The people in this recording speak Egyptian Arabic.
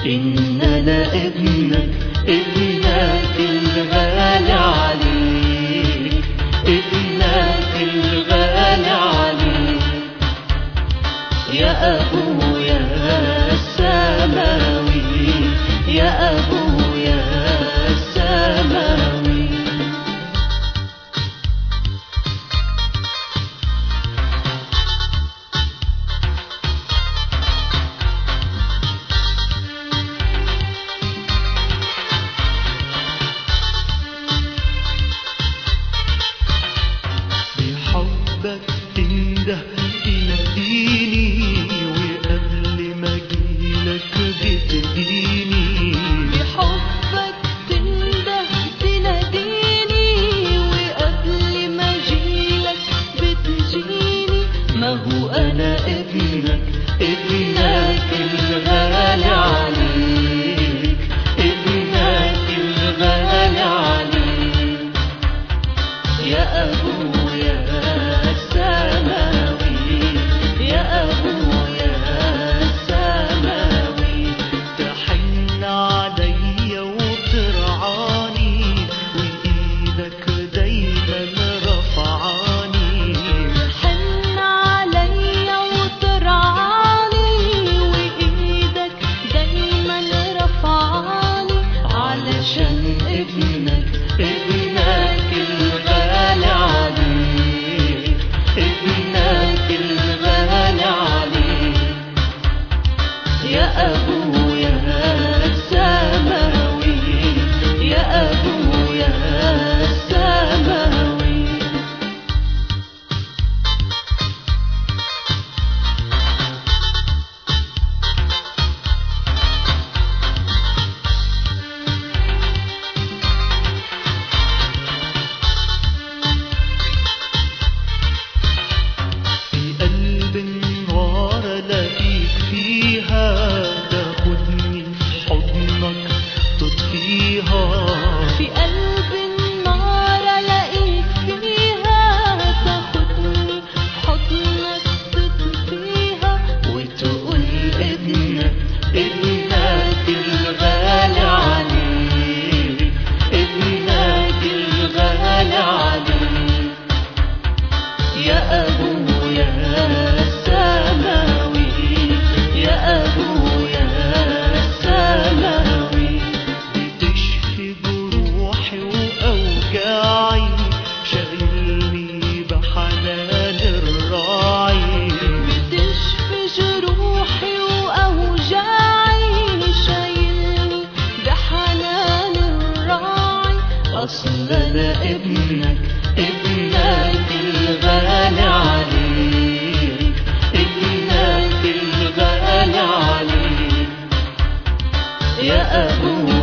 إن أنا ابنك ابنك الغالي عليك ابنك الغالي عليك يا أبويا السماوي يا أبويا السماوي بحبك تنده تناديني وقبل ما اجيلك بتديني بحبك تنده تناديني وقبل ما اجيلك بتجيني ما هو انا ابنك ابنك الغالي عليك ابنك الغالي عليك يا ابويا السماوي يا ابويا السماوي تحن عليا وترعاني وايدك دايما رفعاني حن عليا وترعاني وايدك دايما رفعاني علشان ابنك ابنك الغالي عليك ابنك الغالي عليك يا أبويا السماوي يا أبويا السماوي في قلب النار الاقيك فيها تاخدني في حضنك تطفيها في قلب النار الاقيك فيها تاخدني حضنك تطفيها وتقول ابنك ابنك الغالي عليك ابنك الغالي عليك يا أبويا السماوي يا أبويا السماوي بتشفي جروحي واوجاعي شايلني بحنان الراعي تشفي جروحي وأوجاعي شايلني بحنان الراعي أصل أنا ابنك ابنك الغالي عليك ابنك الغالي عليك يا أبويا